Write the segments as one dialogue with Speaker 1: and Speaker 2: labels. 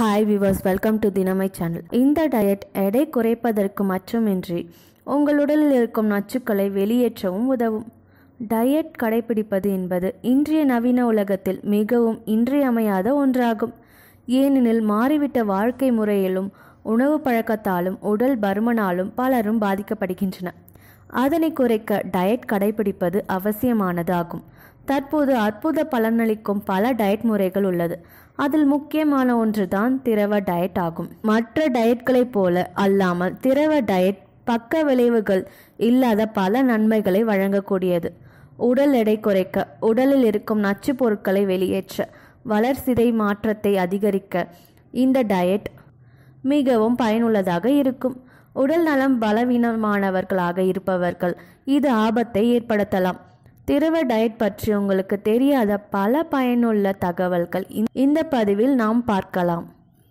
Speaker 1: hi viewers welcome to தினமை channel இந்த diet எடை குறைப்பதற்கு மட்டுமின்றி உங்கள் உடலில் இருக்கும் நச்சுக்களை வெளியேற்றவும் உதவும் டயட் கடைபிடிப்பது என்பது இன்றைய நவீன உலகத்தில் மிகவும் இன்றியமையாத ஒன்றாகும் ஏனெனில் மாறிவிட்ட வாழ்க்கை முறையிலும் உணவு பழக்கத்தாலும் உடல் பருமனாலும் பலரும் பாதிக்கப்படுகின்றனர் அதனை குறைக்க டயட் கடைபிடிப்பது அவசியமானது ஆகும் தற்போது அற்புத பலனளிக்கும் பல டயட் முறைகள் உள்ளது அதில் முக்கியமான ஒன்றுதான் திரவ டயட் ஆகும் மற்ற டயட்களைப் போல அல்லாமல் திரவ டயட் பக்க விளைவுகள் இல்லாத பல நன்மைகளை வழங்கக்கூடியது உடல் எடை குறைக்க உடலில் இருக்கும் நச்சுப் பொருட்களை வெளியேற்ற வளர்சிதை மாற்றத்தை அதிகரிக்க இந்த டயட் மிகவும் பயனுள்ளதாக இருக்கும் உடல் நலம் பலவீனமானவர்களாக இருப்பவர்கள் இது ஆபத்தை ஏற்படுத்தலாம் திரவ டயட் பற்றி உங்களுக்கு தெரியாத பல பயனுள்ள தகவல்கள் இந்த- இந்த பதிவில் நாம் பார்க்கலாம்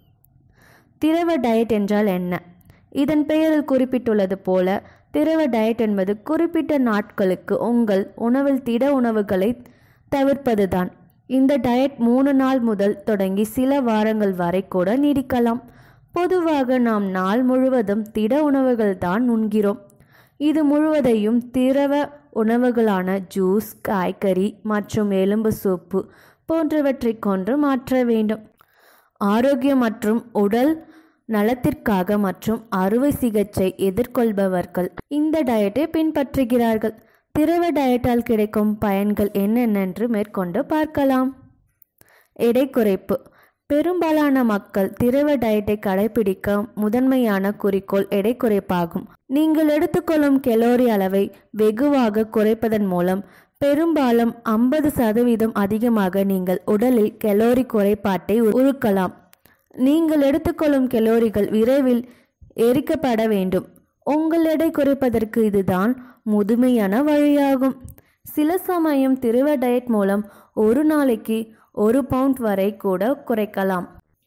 Speaker 1: திரவ டயட் என்றால் என்ன இதன் பெயரில் குறிப்பிட்டுள்ளது போல திரவ டயட் என்பது குறிப்பிட்ட நாட்களுக்கு உங்கள் உணவில் திட உணவுகளை தவிர்ப்பதுதான் இந்த டயட் மூணு நாள் முதல் தொடங்கி சில வாரங்கள் வரை கூட நீடிக்கலாம் பொதுவாக நாம் நாள் முழுவதும் திட உணவுகள் தான் உண்கிறோம் இது முழுவதையும் திரவ உணவுகளான ஜூஸ் காய்கறி மற்றும் எலும்பு சூப்பு போன்றவற்றை கொண்டு மாற்ற வேண்டும் ஆரோக்கியம் மற்றும் உடல் நலத்திற்காக மற்றும் அறுவை சிகிச்சை எதிர்கொள்பவர்கள் இந்த டயட்டை பின்பற்றுகிறார்கள் திரவ டயட்டால் கிடைக்கும் பயன்கள் என்னென்னென்று மேற்கொண்டு பார்க்கலாம் எடை குறைப்பு பெரும்பாலான மக்கள் திரவ டயட்டை கடைபிடிக்க முதன்மையான குறிக்கோள் எடை குறைப்பாகும் நீங்கள் எடுத்துக்கொள்ளும் கெலோரி அளவை வெகுவாக குறைப்பதன் மூலம் பெரும்பாலும் ஐம்பது சதவீதம் அதிகமாக நீங்கள் உடலில் கெலோரி குறைபாட்டை உருக்கலாம் நீங்கள் எடுத்துக்கொள்ளும் கெலோரிகள் விரைவில் எரிக்கப்பட வேண்டும் உங்கள் எடை குறைப்பதற்கு இதுதான் முதுமையான வழியாகும் சில சமயம் திரவ டயட் மூலம் ஒரு நாளைக்கு ஒரு பவுண்ட் வரை கூட குறைக்கலாம்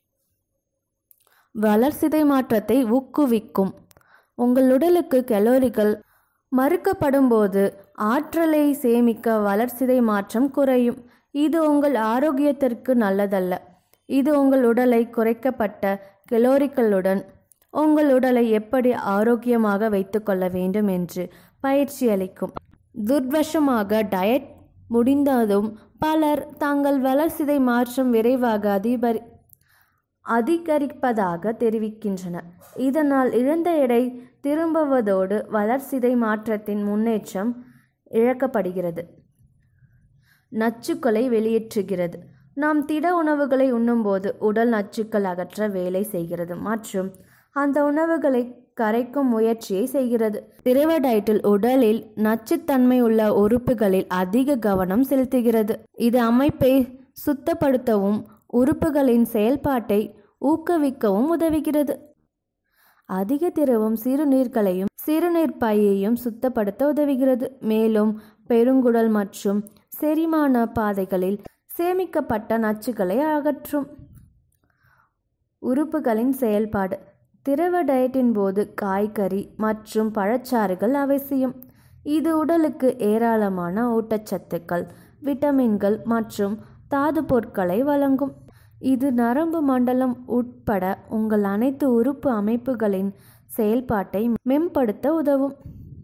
Speaker 1: வளர்சிதை மாற்றத்தை ஊக்குவிக்கும் உங்கள் உடலுக்கு கலோரிகள் மறுக்கப்படும் போது ஆற்றலை சேமிக்க வளர்சிதை மாற்றம் குறையும் இது உங்கள் ஆரோக்கியத்திற்கு நல்லதல்ல இது உங்கள் உடலை குறைக்கப்பட்ட கலோரிகளுடன் உங்கள் உடலை எப்படி ஆரோக்கியமாக வைத்துக்கொள்ள வேண்டும் என்று பயிற்சி அளிக்கும் துர்வசமாக டயட் முடிந்ததும் பலர் தங்கள் வளர்சிதை மாற்றம் விரைவாக அதிபரி அதிகரிப்பதாக தெரிவிக்கின்றனர் இதனால் இழந்த எடை திரும்புவதோடு வளர்சிதை மாற்றத்தின் முன்னேற்றம் இழக்கப்படுகிறது நச்சுக்களை வெளியேற்றுகிறது நாம் திட உணவுகளை உண்ணும்போது உடல் நச்சுக்கள் அகற்ற வேலை செய்கிறது மற்றும் அந்த உணவுகளை கரைக்கும் முயற்சியை செய்கிறது திரவ டயட்டில் உடலில் நச்சுத்தன்மை உள்ள உறுப்புகளில் அதிக கவனம் செலுத்துகிறது இது அமைப்பை சுத்தப்படுத்தவும் உறுப்புகளின் செயல்பாட்டை ஊக்குவிக்கவும் உதவுகிறது அதிக திரவம் சிறுநீர்களையும் சிறுநீர் பையையும் சுத்தப்படுத்த உதவுகிறது மேலும் பெருங்குடல் மற்றும் செரிமான பாதைகளில் சேமிக்கப்பட்ட நச்சுக்களை அகற்றும் உறுப்புகளின் செயல்பாடு திரவ டயட்டின் போது காய்கறி மற்றும் பழச்சாறுகள் அவசியம் இது உடலுக்கு ஏராளமான ஊட்டச்சத்துக்கள் விட்டமின்கள் மற்றும் தாது பொருட்களை வழங்கும் இது நரம்பு மண்டலம் உட்பட உங்கள் அனைத்து உறுப்பு அமைப்புகளின் செயல்பாட்டை மேம்படுத்த உதவும்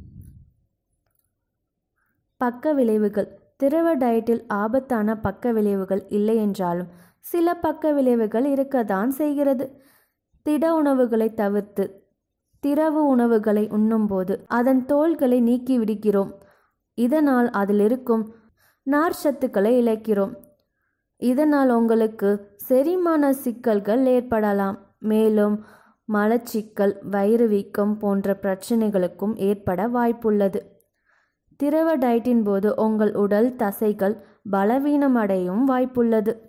Speaker 1: பக்க விளைவுகள் திரவ டயட்டில் ஆபத்தான பக்க விளைவுகள் இல்லை என்றாலும் சில பக்க விளைவுகள் இருக்கத்தான் செய்கிறது திட உணவுகளை தவிர்த்து திரவு உணவுகளை உண்ணும்போது அதன் தோல்களை நீக்கி விடுகிறோம் இதனால் அதில் இருக்கும் நார்ச்சத்துக்களை இழக்கிறோம் இதனால் உங்களுக்கு செரிமான சிக்கல்கள் ஏற்படலாம் மேலும் மலச்சிக்கல் வயிறு வீக்கம் போன்ற பிரச்சனைகளுக்கும் ஏற்பட வாய்ப்புள்ளது திரவ டயட்டின் போது உங்கள் உடல் தசைகள் பலவீனமடையும் வாய்ப்புள்ளது